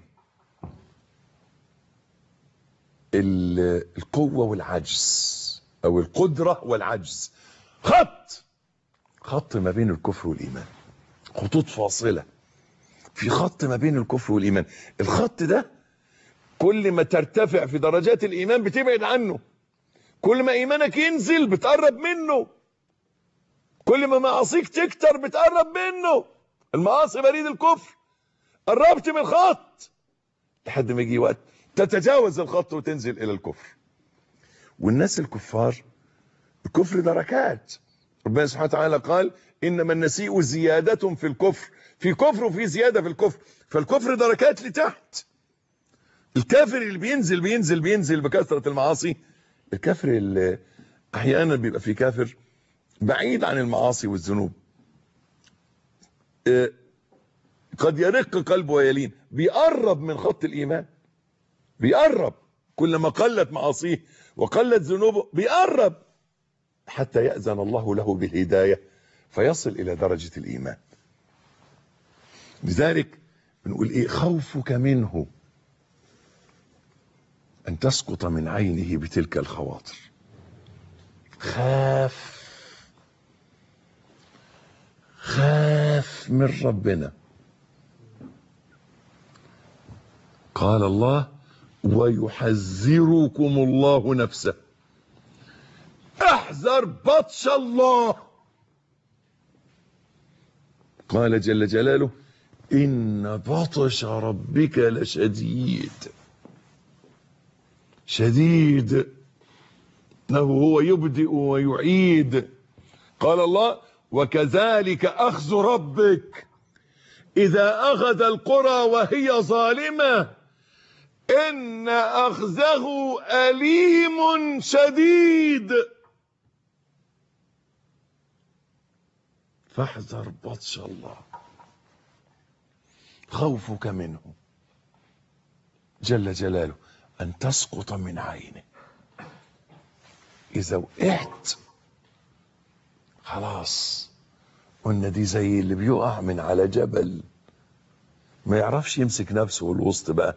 ال- القوة والعجز أو القدرة والعجز خط خط ما بين الكفر والإيمان خطوط فاصلة في خط ما بين الكفر والإيمان الخط ده كل ما ترتفع في درجات الإيمان بتبعد عنه كل ما إيمانك ينزل بتقرب منه كل ما معاصيك تكتر بتقرب منه المعاصي بريد الكفر قربت من الخط لحد ما يجي وقت تتجاوز الخط وتنزل إلى الكفر والناس الكفار الكفر دركات ربنا سبحانه وتعالى قال إنما النسيء زيادة في الكفر في كفر وفي زيادة في الكفر فالكفر دركات لتحت الكافر اللي بينزل بينزل بينزل بكثرة المعاصي الكافر اللي احيانا بيبقى في كافر بعيد عن المعاصي والذنوب آه، قد يرق قلبه ويلين بيقرب من خط الايمان بيقرب كلما قلت معاصيه وقلت ذنوبه بيقرب حتى يأذن الله له بالهداية فيصل إلى درجة الإيمان لذلك بنقول إيه خوفك منه أن تسقط من عينه بتلك الخواطر خاف خاف من ربنا قال الله ويحذركم الله نفسه احذر بطش الله قال جل جلاله إن بطش ربك لشديد شديد انه هو يبدئ ويعيد قال الله وكذلك اخذ ربك اذا اخذ القرى وهي ظالمه ان اخذه اليم شديد فاحذر بطش الله خوفك منه جل جلاله ان تسقط من عينه اذا وقعت خلاص قلنا دي زي اللي بيقع من على جبل ما يعرفش يمسك نفسه الوسط بقى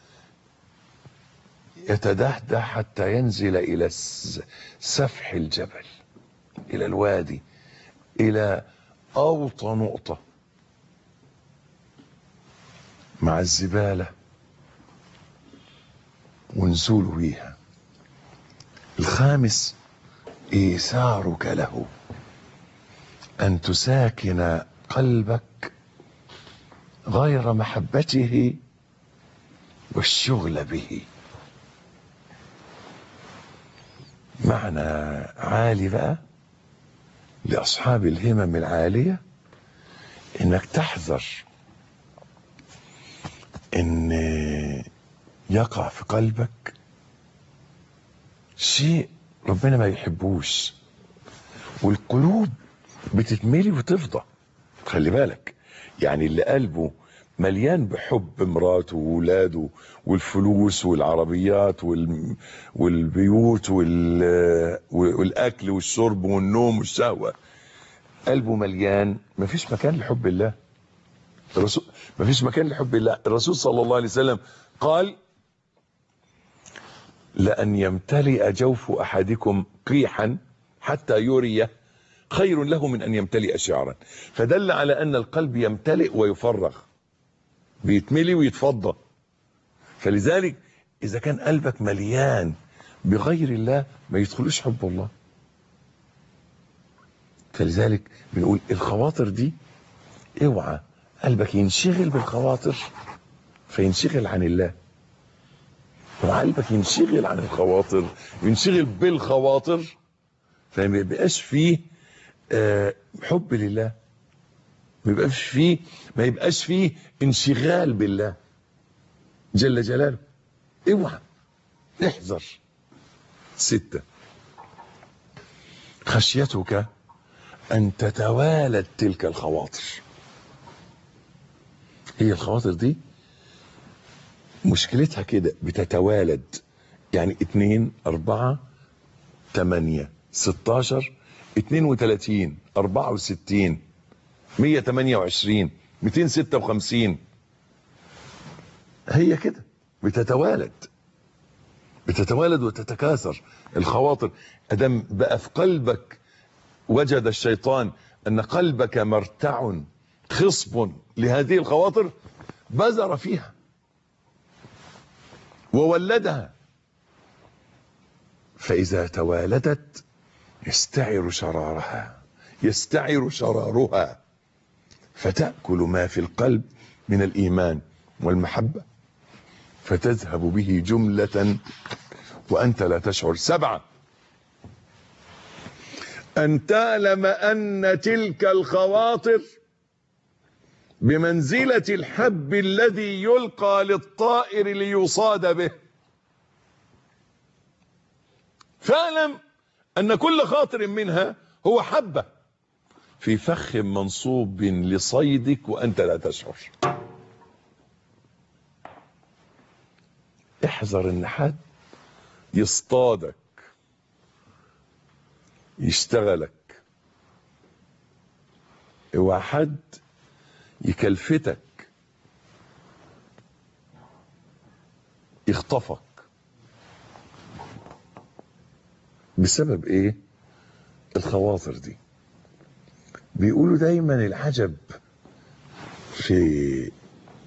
يتدهده حتى ينزل الى الس- سفح الجبل الى الوادي الى اوطى نقطه مع الزباله ونزوله بيها الخامس ايثارك له ان تساكن قلبك غير محبته والشغل به معنى عالي بقى لاصحاب الهمم العاليه انك تحذر ان يقع في قلبك شيء ربنا ما يحبوش والقلوب بتتملي وتفضى خلي بالك يعني اللي قلبه مليان بحب مراته وولاده والفلوس والعربيات وال... والبيوت وال... والاكل والشرب والنوم والشهوه قلبه مليان مفيش مكان لحب الله الرسول مفيش مكان لحب الله الرسول صلى الله عليه وسلم قال لأن يمتلئ جوف أحدكم قيحا حتى يري خير له من أن يمتلئ شعرا فدل على أن القلب يمتلئ ويفرغ بيتملي ويتفضى فلذلك إذا كان قلبك مليان بغير الله ما يدخلوش حب الله فلذلك بنقول الخواطر دي اوعى قلبك ينشغل بالخواطر فينشغل عن الله وقلبك ينشغل عن الخواطر ينشغل بالخواطر فما يبقاش فيه آه، حب لله ما يبقاش فيه ما يبقاش فيه انشغال بالله جل جلاله اوعى احذر ستة خشيتك ان تتوالد تلك الخواطر هي الخواطر دي مشكلتها كده بتتوالد يعني اتنين اربعة تمانية ستاشر اتنين وتلاتين اربعة وستين مية تمانية وعشرين ميتين ستة وخمسين هي كده بتتوالد بتتوالد وتتكاثر الخواطر ادم بقى في قلبك وجد الشيطان ان قلبك مرتع خصب لهذه الخواطر بذر فيها وولدها فإذا توالدت يستعر شرارها يستعر شرارها فتأكل ما في القلب من الإيمان والمحبة فتذهب به جملة وأنت لا تشعر سبعة أن تعلم أن تلك الخواطر بمنزلة الحب الذي يلقى للطائر ليصاد به فاعلم أن كل خاطر منها هو حبة في فخ منصوب لصيدك وأنت لا تشعر احذر ان حد يصطادك يشتغلك اوعى حد يكلفتك يخطفك بسبب ايه الخواطر دي بيقولوا دايما العجب في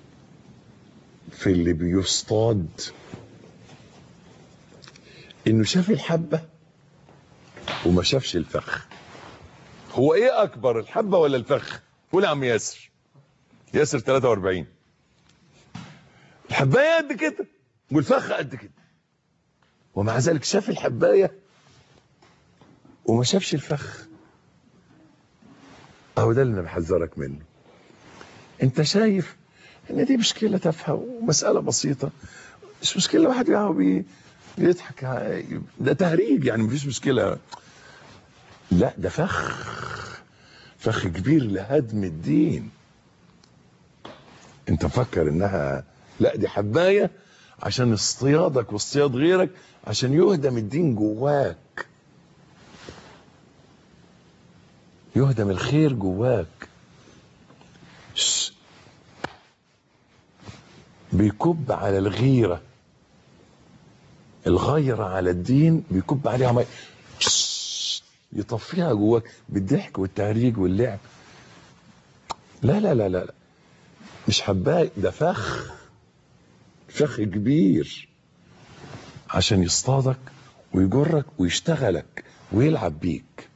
في اللي بيصطاد انه شاف الحبة وما شافش الفخ هو ايه اكبر الحبة ولا الفخ قول يا عم ياسر ياسر 43 الحباية قد كده والفخ قد كده ومع ذلك شاف الحباية وما شافش الفخ اهو ده اللي انا بحذرك منه انت شايف ان دي مشكلة تافهة ومسألة بسيطة مش مشكلة واحد قاعد بي بيضحك ده تهريج يعني مفيش مشكلة لا ده فخ فخ كبير لهدم الدين انت مفكر انها لا دي حباية عشان اصطيادك واصطياد غيرك عشان يهدم الدين جواك يهدم الخير جواك شش. بيكب على الغيرة الغيرة على الدين بيكب عليها مي شش. يطفيها جواك بالضحك والتهريج واللعب لا لا لا لا لا. مش حباي ده فخ فخ كبير عشان يصطادك ويجرك ويشتغلك ويلعب بيك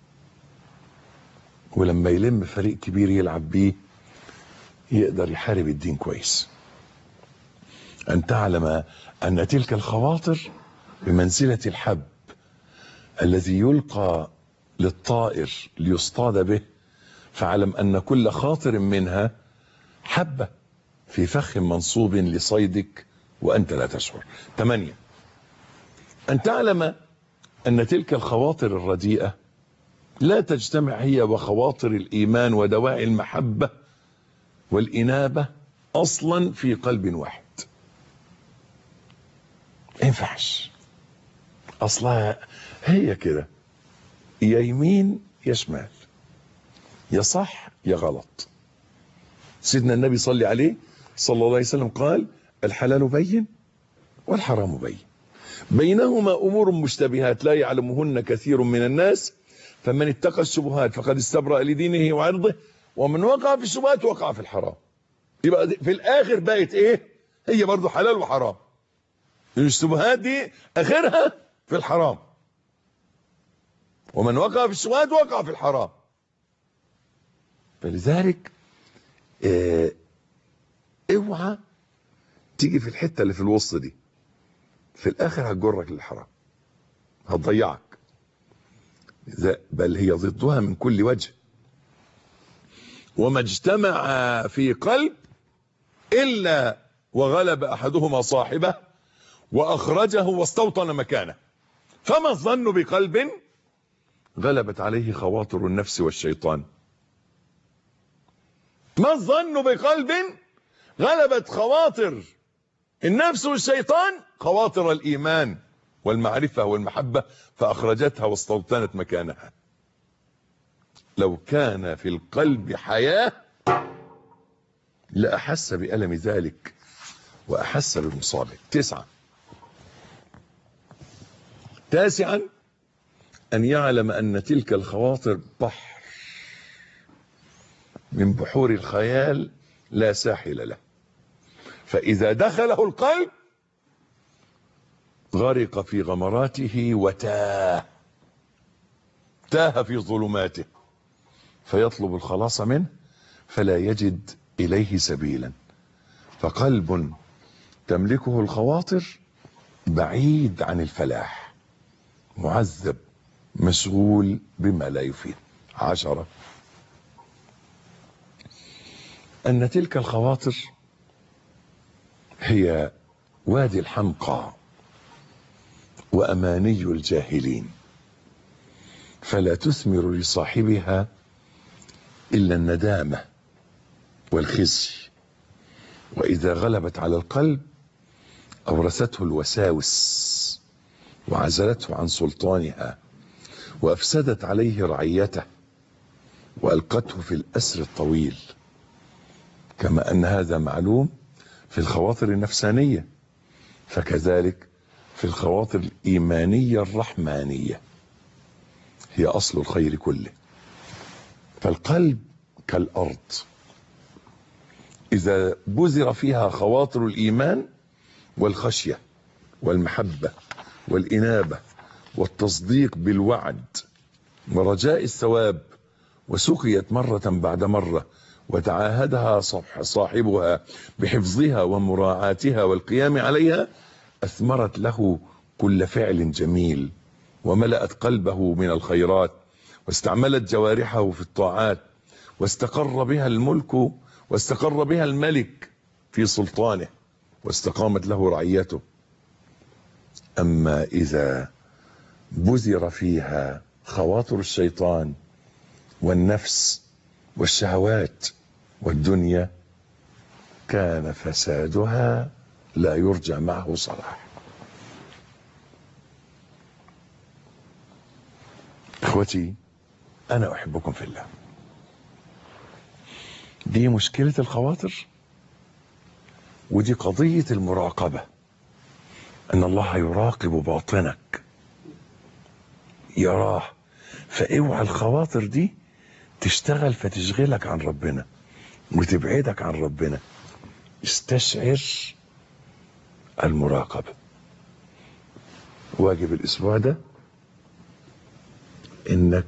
ولما يلم فريق كبير يلعب بيه يقدر يحارب الدين كويس أن تعلم أن تلك الخواطر بمنزلة الحب الذي يلقى للطائر ليصطاد به فاعلم أن كل خاطر منها حبة في فخ منصوب لصيدك وأنت لا تشعر ثمانية أن تعلم أن تلك الخواطر الرديئة لا تجتمع هي وخواطر الإيمان ودواعي المحبة والإنابة أصلا في قلب واحد ما ينفعش أصلها هي كده يا يمين يا شمال يا صح يا غلط سيدنا النبي صلى عليه صلى الله عليه وسلم قال الحلال بين والحرام بين بينهما أمور مشتبهات لا يعلمهن كثير من الناس فمن اتقى الشبهات فقد استبرأ لدينه وعرضه ومن وقع في الشبهات وقع في الحرام يبقى في الآخر بقت إيه هي برضو حلال وحرام الشبهات دي آخرها في الحرام ومن وقع في الشبهات وقع في الحرام فلذلك اه اوعى تيجي في الحتة اللي في الوسط دي في الاخر هتجرك للحرام هتضيعك بل هي ضدها من كل وجه وما اجتمع في قلب الا وغلب احدهما صاحبه واخرجه واستوطن مكانه فما الظن بقلب غلبت عليه خواطر النفس والشيطان ما الظن بقلب غلبت خواطر النفس والشيطان خواطر الإيمان والمعرفة والمحبة فأخرجتها واستوطنت مكانها لو كان في القلب حياة لأحس بألم ذلك وأحس بمصابه تسعة تاسعا أن يعلم أن تلك الخواطر بحر من بحور الخيال لا ساحل له فإذا دخله القلب غرق في غمراته وتاه تاه في ظلماته فيطلب الخلاص منه فلا يجد إليه سبيلا فقلب تملكه الخواطر بعيد عن الفلاح معذب مشغول بما لا يفيد عشرة أن تلك الخواطر هي وادي الحمقى وأماني الجاهلين فلا تثمر لصاحبها إلا الندامة والخزي وإذا غلبت على القلب أورثته الوساوس وعزلته عن سلطانها وأفسدت عليه رعيته وألقته في الأسر الطويل كما أن هذا معلوم في الخواطر النفسانية فكذلك في الخواطر الإيمانية الرحمانية هي أصل الخير كله فالقلب كالأرض إذا بذر فيها خواطر الإيمان والخشية والمحبة والإنابة والتصديق بالوعد ورجاء الثواب وسقيت مرة بعد مرة وتعاهدها صاحبها بحفظها ومراعاتها والقيام عليها أثمرت له كل فعل جميل وملأت قلبه من الخيرات واستعملت جوارحه في الطاعات واستقر بها الملك واستقر بها الملك في سلطانه واستقامت له رعيته أما إذا بذر فيها خواطر الشيطان والنفس والشهوات والدنيا كان فسادها لا يرجى معه صلاح اخوتي انا احبكم في الله دي مشكلة الخواطر ودي قضية المراقبة ان الله يراقب باطنك يراه فاوعى الخواطر دي تشتغل فتشغلك عن ربنا وتبعدك عن ربنا استشعر المراقبة واجب الاسبوع ده انك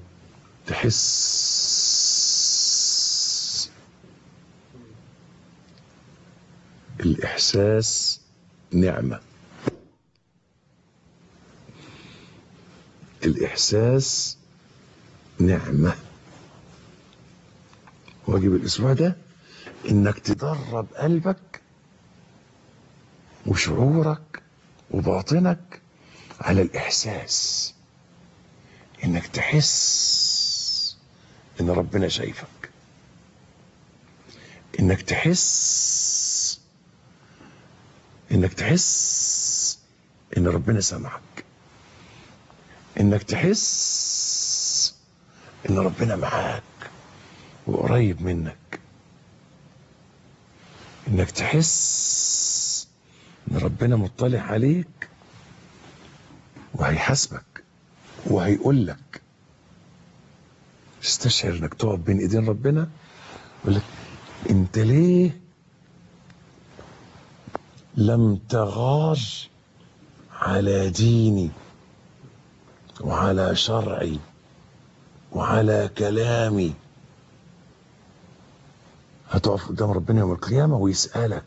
تحس الاحساس نعمه الاحساس نعمه واجب الاسبوع ده انك تدرب قلبك وشعورك وباطنك على الاحساس انك تحس ان ربنا شايفك انك تحس انك تحس ان ربنا سمعك انك تحس ان ربنا معاك وقريب منك انك تحس ان ربنا مطلع عليك وهيحاسبك وهيقول لك استشعر انك تقف بين ايدين ربنا يقول لك انت ليه لم تغار على ديني وعلى شرعي وعلى كلامي هتقف قدام ربنا يوم القيامة ويسألك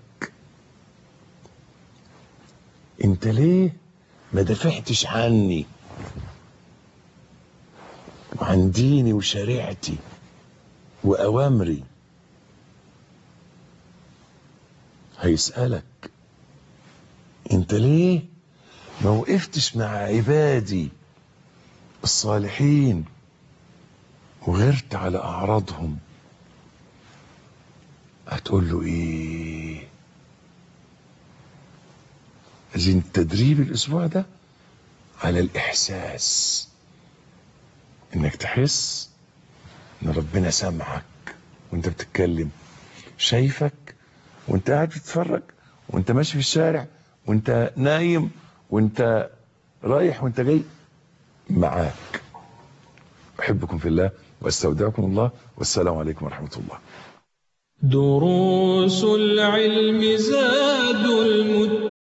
انت ليه ما دافعتش عني وعن ديني وشريعتي وأوامري هيسألك انت ليه ما وقفتش مع عبادي الصالحين وغرت على أعراضهم هتقول له ايه عايزين تدريب الاسبوع ده على الاحساس انك تحس ان ربنا سامعك وانت بتتكلم شايفك وانت قاعد بتتفرج وانت ماشي في الشارع وانت نايم وانت رايح وانت جاي معاك احبكم في الله واستودعكم الله والسلام عليكم ورحمه الله دروس العلم زاد المت